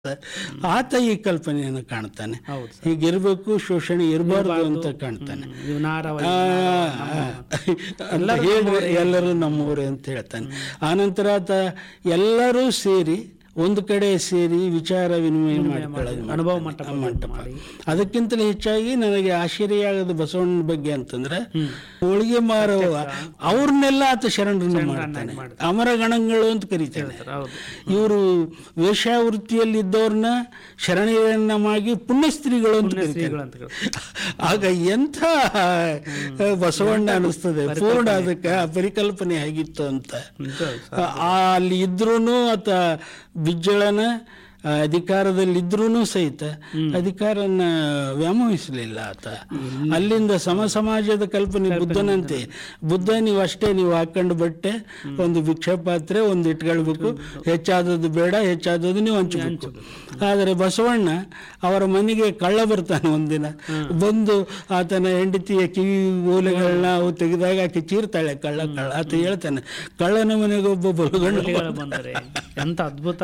ಆತ ಈ ಕಲ್ಪನೆಯನ್ನು ಕಾಣ್ತಾನೆ ಹೌದು ಸರ್ ಹೀಗಿರ್ಬೇಕು ಶೋಷಣೆ ಇರಬಾರ್ದು ಅಂತ ಕಾಣ್ತಾನೆ ಇವು ನಾರವ ಆ, ಅಂತ ಹೇಳ್ರೆ ಎಲ್ಲರೂ ನಮ್ಮವರೇ ಅಂತ ಹೇಳ್ತಾನೆ ಆನಂತರ ಆತ ಎಲ್ಲರೂ ಸೇರಿ ಒಂದು ಕಡೆ ಸೇರಿ ವಿಚಾರ ವಿನಿಮಯ ಮಾಡ್ಕೊಳ್ಳೋದು ಅನುಭವ ಮಂಟಪ ಮಂಟಪ ಮಾಡಿ ಅದಕ್ಕಿಂತಲೂ ಹೆಚ್ಚಾಗಿ ನನಗೆ ಆಶ್ಚರ್ಯ ಆಗೋದು ಬಸವಣ್ಣನ ಬಗ್ಗೆ ಅಂತಂದ್ರೆ ಹೋಳಿಗೆ ಮಾರವ ಅವ್ರನ್ನೆಲ್ಲ ಆತ ಶರಣರನ್ನ ಮಾಡ್ತಾನೆ ಅಮರ ಗಣಗಳು ಅಂತ ಕರೀತಾನೆ ಸರ್ ಹೌದು ಇವರು ವೇಷಾವೃತ್ತಿಯಲ್ಲಿ ಇದ್ದವ್ರನ್ನ ಶರಣರನ್ನಾಗಿ ಪುಣ್ಯಸ್ತ್ರೀಗಳು ಅಂತ ಕರೀತಾರೆ ಶ್ರೀಗಳು ಅಂತ ಹೇಳಿ ಆಗ ಎಂಥ ಬಸವಣ್ಣ ಅನಿಸ್ತದೆ ಪೂರ್ಣ ಅದಕ್ಕೆ ಆ ಪರಿಕಲ್ಪನೆ ಆಗಿತ್ತು ಅಂತ ನಿಜ ಸರ್. ಆ ಅಲ್ಲಿ ಇದ್ರೂ ಆತ ಬಿಜ್ಜಳನ ಆ, ಅಧಿಕಾರದಲ್ಲಿದ್ರೂ ಸಹಿತ ಅಧಿಕಾರನ ವ್ಯಾಮೋಹಿಸಲಿಲ್ಲ ಆತ ಅಲ್ಲಿಂದ ಸಮ ಸಮಾಜದ ಕಲ್ಪನೆ ಬುದ್ಧನಂತೆ ಬುದ್ಧ ನೀವು ಅಷ್ಟೇ ನೀವು ಹಾಕೊಂಡು ಬಟ್ಟೆ ಒಂದು ಭಿಕ್ಷೆ ಪಾತ್ರೆ ಒಂದು ಇಟ್ಕೊಳ್ಬೇಕು ಹೆಚ್ಚಾದದ್ದು ಬೇಡ ಹೆಚ್ಚಾದದ್ದು ನೀವು ಹಂಚಬೇಕು ಆದರೆ ಬಸವಣ್ಣ ಅವರ ಮನೆಗೆ ಕಳ್ಳ ಬರ್ತಾನೆ ಒಂದಿನ ಬಂದು ಆತನ ಹೆಂಡತಿಯ ಕಿವಿ ಓಲೆಗಳನ್ನ ಅವು ತೆಗೆದಾಗ ಆಕೆ ಚೀರ್ತಾಳೆ ಕಳ್ಳ ಕಳ್ಳ ಆತ ಹೇಳ್ತಾನೆ ಕಳ್ಳನ ಮನೆಗೆ ಒಬ್ಬ ಬಲಗಣ್ಣು ಹುಲಿಗಳು ಬಂದರೆ ಎಂತ ಅದ್ಭುತ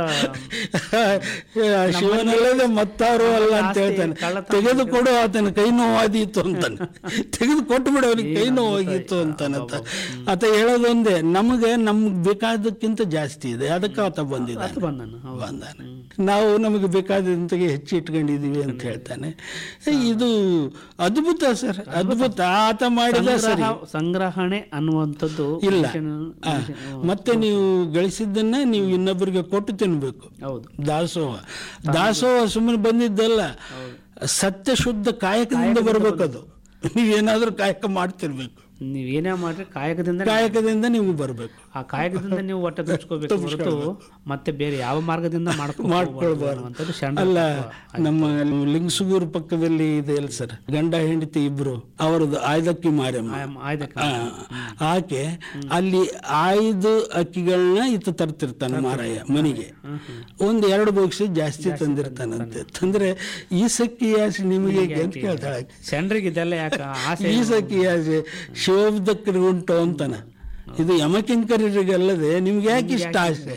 ಶಿವನಲ್ಲದೆ ಮತ್ತಾರು ಅಲ್ಲ ಅಂತ ಹೇಳ್ತಾನೆ ತೆಗೆದುಕೊಡು ಆತನ ಕೈ ನೋವಾದೀತು ಅಂತಾನೆ ತೆಗೆದು ಕೊಟ್ಟು ಬಿಡು ಅವನಿಗೆ ಕೈ ನೋವಾಗಿತ್ತು ಅಂತಾನಂತ ಆತ ಹೇಳೋದೊಂದೇ ನಮಗೆ ನಮ್ಗೆ ಬೇಕಾದಕ್ಕಿಂತ ಜಾಸ್ತಿ ಇದೆ ಅದಕ್ಕೆ ಆತ ಬಂದಿದ್ದಾನೆ ಅದು ಬಂದನು ಹೌದು ಬಂದಾನೆ ನಾವು ನಮಗೆ ಬೇಕಾದಂತೆಗೆ ಹೆಚ್ಚು ಇಟ್ಕೊಂಡಿದೀವಿ ಅಂತ ಹೇಳ್ತಾನೆ ಇದು ಅದ್ಭುತ ಸರ್ ಅದ್ಭುತ ಆತ ಮಾಡಿದ ಸರಿ ಸಂಗ್ರಹ- ಸಂಗ್ರಹಣೆ ಅನ್ನುವಂಥದ್ದು ಇಲ್ಲ ಮನುಷ್ಯನ- ಆ, ಮತ್ತೆ ನೀವು ಗಳಿಸಿದ್ದನ್ನ ನೀವು ಇನ್ನೊಬ್ಬರಿಗೆ ಕೊಟ್ಟು ತಿನ್ಬೇಕು ಹೌದು ದಾಸೋಹ ದಾಸೋಹ ಸುಮ್ಮನೆ ಬಂದಿದ್ದಲ್ಲ ಸತ್ಯ ಶುದ್ಧ ಕಾಯಕದಿಂದ ಬರ್ಬೇಕದು ನೀವೇನಾದ್ರೂ ಕಾಯಕ ಮಾಡ್ತಿರ್ಬೇಕು ನೀವೇನೇ ಮಾಡ್ರಿ ಕಾಯಕದಿಂದ ಕಾಯಕದಿಂದ ನೀವು ಬರ್ಬೇಕು ಆ ಕಾಯಕದಿಂದ ನೀವು ಹೊಟ್ಟೆ ತುಂಬಿಸ್ಕೋಬೇಕು ಹೊರತು ಮತ್ತೆ ಬೇರೆ ಯಾವ ಮಾರ್ಗದಿಂದ ಮಾಡ್ಕೊಳ್ಬಾರ್ದು ಶರಣ ಅಲ್ಲ ನಮ್ಮ ಲಿಂಗಸುಗೂರು ಪಕ್ಕದಲ್ಲಿ ಇದೆ ಅಲ್ಲ ಸರ್ ಗಂಡ ಹೆಂಡತಿ ಇಬ್ರು ಅವರದ್ದು ಆಯ್ದಕ್ಕಿ ಮಾರಮ್ಮ ಆಯ್ದಕ್ಕ ಆ, ಆಕೆ ಅಲ್ಲಿ ಆಯ್ದು ಅಕ್ಕಿಗಳನ್ನ ಈತ ತರ್ತಿರ್ತಾನೆ ಮಾರಾಯ ಮನೆಗೆ ಒಂದ್ ಎರಡು ಬೋಕ್ಸಿ ಜಾಸ್ತಿ ತಂದಿರ್ತಾನಂತೆ ತಂದ್ರೆ ಈ ಸಕ್ಕಿ ಯಾಸಿ ನಿಮಗೆ ಅಂತ ಕೇಳ್ತಾಳೆ ಆಕೆ. ಶರಣರಿಗೆ ಇದೆಲ್ಲ ಯಾಕೆ ಆಸೆ ಈ ಸಕ್ಕಿ ಯಾಸಿ ಶಿವಬ್ದಕ್ಕರಿಗೆ ಉಂಟು ಅಂತಾನ ಇದು ಯಮಕಿಂಕರರಿಗಲ್ಲದೆ ನಿಮ್ಗೆ ಯಾಕೆ ಇಷ್ಟ ಆಸೆ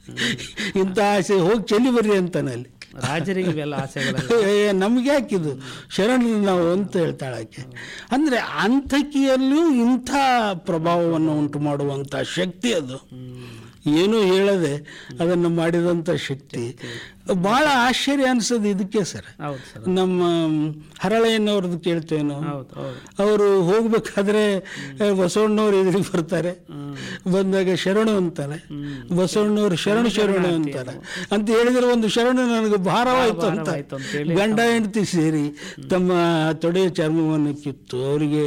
ಇಂಥ ಆಸೆ ಹೋಗಿ ಚೆಲ್ಲಿ ಬರ್ರಿ ಅಂತಾನೆ ಅಲ್ಲಿ ರಾಜರಿಗೆ ಇವೆಲ್ಲ ಆಸೆಗಳೆಲ್ಲ ಏ, ನಮ್ಗೆ ಯಾಕಿದು ಶರಣರು ನಾವು ಅಂತ ಹೇಳ್ತಾಳೆ ಆಕೆ ಅಂದ್ರೆ ಅಂಥಕಿಯಲ್ಲೂ ಇಂಥ ಪ್ರಭಾವವನ್ನು ಉಂಟು ಮಾಡುವಂಥ ಶಕ್ತಿ ಅದು ಏನೂ ಹೇಳದೆ ಅದನ್ನು ಮಾಡಿದಂಥ ಶಕ್ತಿ ಬಹಳ ಆಶ್ಚರ್ಯ ಅನ್ಸೋದು ಇದಕ್ಕೆ ಸರ್ ಹೌದು ಸರ್ ನಮ್ಮ ಹರಳೆಯನ್ನವ್ರದ್ದು ಕೇಳ್ತೇವೆ ನಾವು ಹೌದು ಹೌದು ಅವರು ಹೋಗ್ಬೇಕಾದ್ರೆ ಆ, ಬಸವಣ್ಣವ್ರು ಎದುರಿಗೆ ಬರ್ತಾರೆ ಬಂದಾಗ ಶರಣು ಅಂತಾರೆ ಬಸವಣ್ಣವ್ರು ಶರಣು ಶರಣು ಅಂತಾರೆ ಅಂತ ಹೇಳಿದ್ರೆ ಒಂದು ಶರಣು ನನಗೆ ಭಾರವಾಯ್ತು ಅಂತ ಭಾರವಾಯ್ತು ಅಂತ ಹೇಳಿ ಗಂಡ ಹೆಂಡತಿ ಸೇರಿ ತಮ್ಮ ತೊಡೆಯ ಚರ್ಮವನ್ನು ಕಿತ್ತು ಅವರಿಗೆ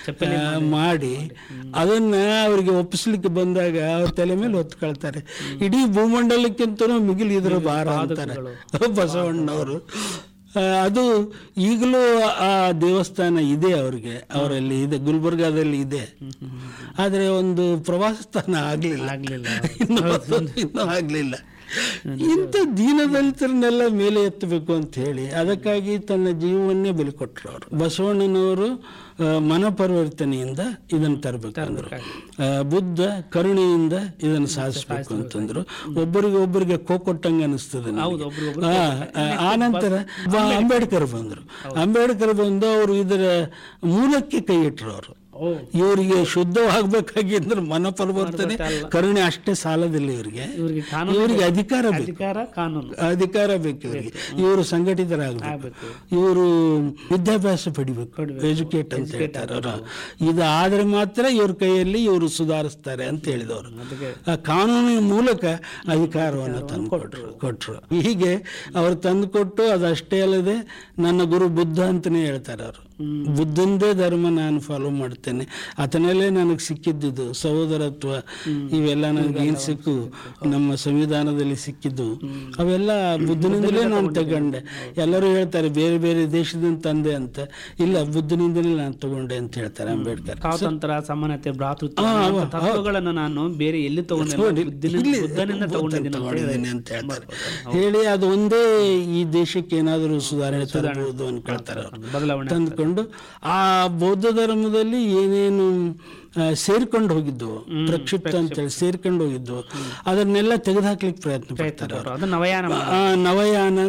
ಮಾಡಿ ಅದನ್ನ ಅವರಿಗೆ ಒಪ್ಪಿಸ್ಲಿಕ್ಕೆ ಬಂದಾಗ ಅವ್ರ ತಲೆ ಮೇಲೆ ಹೊತ್ಕೊಳ್ತಾರೆ ಇಡೀ ಭೂಮಂಡಲಕ್ಕಿಂತನೂ ಮಿಗಿಲು ಇದರ ಭಾರ ಅಂತಾರೆ ಬಸವಣ್ಣವರು ಆ, ಅದು ಈಗಲೂ ಆ ದೇವಸ್ಥಾನ ಇದೆ ಅವರಿಗೆ ಅವರಲ್ಲಿ ಇದೆ ಗುಲ್ಬರ್ಗಾದಲ್ಲಿ ಇದೆ ಆದರೆ ಒಂದು ಪ್ರವಾಸ ಸ್ಥಾನ ಆಗಲಿಲ್ಲ ಆಗ್ಲಿಲ್ಲ ಇನ್ನೂ ಇನ್ನೂ ಆಗಲಿಲ್ಲ ಇಂಥ ದೀನದಲಿತರನ್ನೆಲ್ಲ ಮೇಲೆ ಎತ್ತಬೇಕು ಅಂತ ಹೇಳಿ ಅದಕ್ಕಾಗಿ ತನ್ನ ಜೀವವನ್ನೇ ಬಲಿ ಕೊಟ್ಟರು ಅವರು ಬಸವಣ್ಣನವರು ಆ, ಮನಪರಿವರ್ತನೆಯಿಂದ ಇದನ್ನು ತರಬೇಕು ಅಂದರು ಆ, ಬುದ್ಧ ಕರುಣೆಯಿಂದ ಇದನ್ನು ಸಾಧಿಸ್ಬೇಕು ಅಂತಂದ್ರು ಒಬ್ಬರಿಗೆ ಒಬ್ಬರಿಗೆ ಕೋ ಕೊಟ್ಟಂಗೆ ಅನಿಸ್ತದೆ ನನಗೆ. ಹೌದು ಒಬ್ರು ಆ, ಆ, ಆ ನಂತರ ಬ- ಅಂಬೇಡ್ಕರ್ ಬಂದರು ಅಂಬೇಡ್ಕರ್ ಬಂದು ಅವರು ಇದರ ಮೂಲಕ್ಕೆ ಕೈ ಇಟ್ಟರು ಅವರು ಓ ಇವರಿಗೆ ಶುದ್ಧವಾಗಬೇಕಾಗಿದ್ರೆ ಮನ ಪರಿವರ್ತನೆ ಅಲ್ಲ. ಕರುಣೆ ಅಷ್ಟೇ ಸಾಲದಿಲ್ಲ ಇವರಿಗೆ ಇವ್ರಿಗೆ ಕಾನೂನು ಇವರಿಗೆ ಅಧಿಕಾರ ಬೇಕು ಅಧಿಕಾರ ಕಾನೂನು ಅಧಿಕಾರ ಬೇಕು ಇವರಿಗೆ ಇವರು ಸಂಘಟಿತರಾಗಬೇಕು ಆಗ್ಬೇಕು ಇವರು ವಿದ್ಯಾಭ್ಯಾಸ ಪಡಿಬೇಕು ಎಜುಕೇಟ್ ಅಂತ ಹೇಳ್ತಾರೆ ಅವರು ಇದಾದ್ರೆ ಮಾತ್ರ ಇವ್ರ ಕೈಯಲ್ಲಿ ಇವರು ಸುಧಾರಿಸ್ತಾರೆ ಅಂತ ಹೇಳಿದವರು ಅದಕ್ಕೆ ಆ ಕಾನೂನಿನ ಮೂಲಕ ಅಧಿಕಾರವನ್ನು ತಂದು ಕೊಟ್ಟರು ಕೊಟ್ಟರು ಹೀಗೆ ಅವರು ತಂದು ಕೊಟ್ಟು ಅದಷ್ಟೇ ಅಲ್ಲದೆ ನನ್ನ ಗುರು ಬುದ್ಧ ಅಂತಲೇ ಹೇಳ್ತಾರೆ ಅವರು ಬುದ್ಧಂದೇ ಧರ್ಮ ನಾನು ಫಾಲೋ ಮಾಡ್ತೇನೆ ಆತನಲ್ಲೇ ನನಗೆ ಸಿಕ್ಕಿದ್ದುದು ಸಹೋದರತ್ವ ಇವೆಲ್ಲ ನನಗೆ ಏನು ಸಿಕ್ಕು ನಮ್ಮ ಸಂವಿಧಾನದಲ್ಲಿ ಸಿಕ್ಕಿದ್ದು ಅವೆಲ್ಲ ಬುದ್ಧನಿಂದಲೇ ನಾನು ತಗೊಂಡೆ ಎಲ್ಲರೂ ಹೇಳ್ತಾರೆ ಬೇರೆ ಬೇರೆ ದೇಶದಿಂದ ತಂದೆ ಅಂತ ಇಲ್ಲ ಬುದ್ಧನಿಂದಲೇ ನಾನು ತಗೊಂಡೆ ಅಂತ ಹೇಳ್ತಾರೆ ಅಂಬೇಡ್ಕರ್ ಸ್ವಾತಂತ್ರ್ಯ ಸಮಾನತೆ ಭ್ರಾತೃತ್ವ ಅನ್ನುವಂಥ ತತ್ವಗಳನ್ನು ನಾನು ಬೇರೆ ಎಲ್ಲಿ ತಗೊಂಡಿಲ್ಲ ಬುದ್ಧಿನ ಇಲ್ಲಿ ಬುದ್ಧನಿಂದ ತಗೊಂಡಿದ್ದೀನಿ ಅಂತ ಹೇಳಿ ತಗೊಂಡಿದ್ದೀನಿ ಅಂತ ಹೇಳ್ತಾರೆ ಹೇಳಿ ಅದು ಒಂದೇ ಈ ದೇಶಕ್ಕೆ ಏನಾದರೂ ಸುಧಾರಣೆ ತರಬಹುದು ಅನ್ಕೊಳ್ತಾರೆ ಅವರು ಬದಲಾವಣೆ ತಂದುಕೊಂಡು ಆ ಬೌದ್ಧ ಧರ್ಮದಲ್ಲಿ ಏನೇನು ಆ, ಸೇರ್ಕೊಂಡು ಹೋಗಿದ್ವು ಪ್ರಕ್ಷಿಪ್ತ ಅಂತೇಳಿ ಸೇರ್ಕೊಂಡು ಹೋಗಿದ್ವು ಅದನ್ನೆಲ್ಲ ತೆಗೆದುಹಾಕ್ಲಿಕ್ಕೆ ಪ್ರಯತ್ನ ಪಡ್ತಾರೆ ಅವರು ಅದು ನವಯಾನ ಆ ನವಯಾನ